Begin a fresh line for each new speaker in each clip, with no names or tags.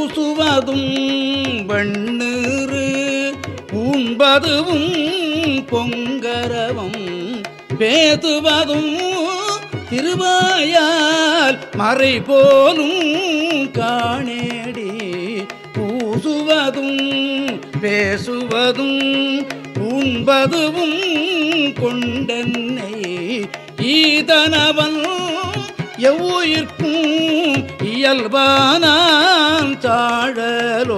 பூசுவதும் வெண்ணீறு பூண்பதுவும் பொங்கரவம் பேதுவதும் திருவாயால் மறை போலும் காணேடி பூசுவதும் பேசுவதும் பூண்பதுவும் கொண்டென்னை ஈதனவன் எவ்வுயிர்க்கும் இயல்பானான் சாழலோ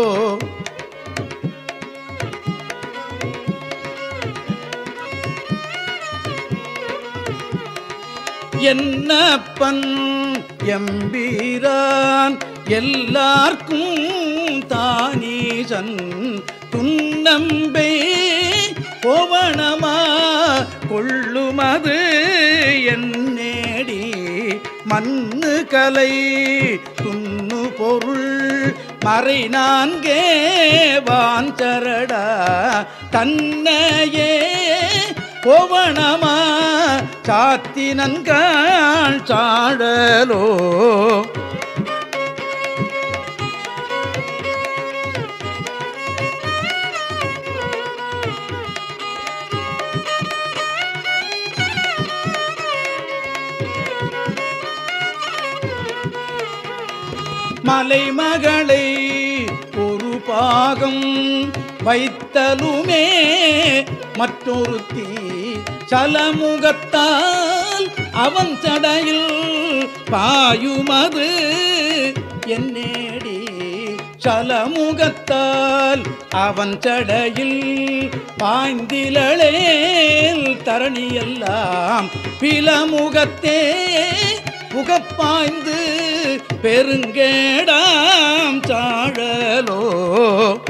என்னப்பன் எம்பீரான் எல்லார்க்கும் தானீசன் துன்னம்பே கோவணமா கொள்ளுமது என்னேடி மண்ணு கலை துண்ணு பொருள் மறை நான்கே வாஞ்சரடா தன்னையே கோவணமா சாத்தினன்காள் சாடலோ மலைமகளை ஒரு பாகம் வைத்தலுமே மற்றொருத்தி சலமுகத்தால் அவன் சடையில் பாயுமது என்னேடி சலமுகத்தால் அவன் சடையில் பாய்ந்திலளேல் தரணியெல்லாம் பிலமுகத்தே புகப்பாய்ந்து பெருங்கேடாம் சாழலோ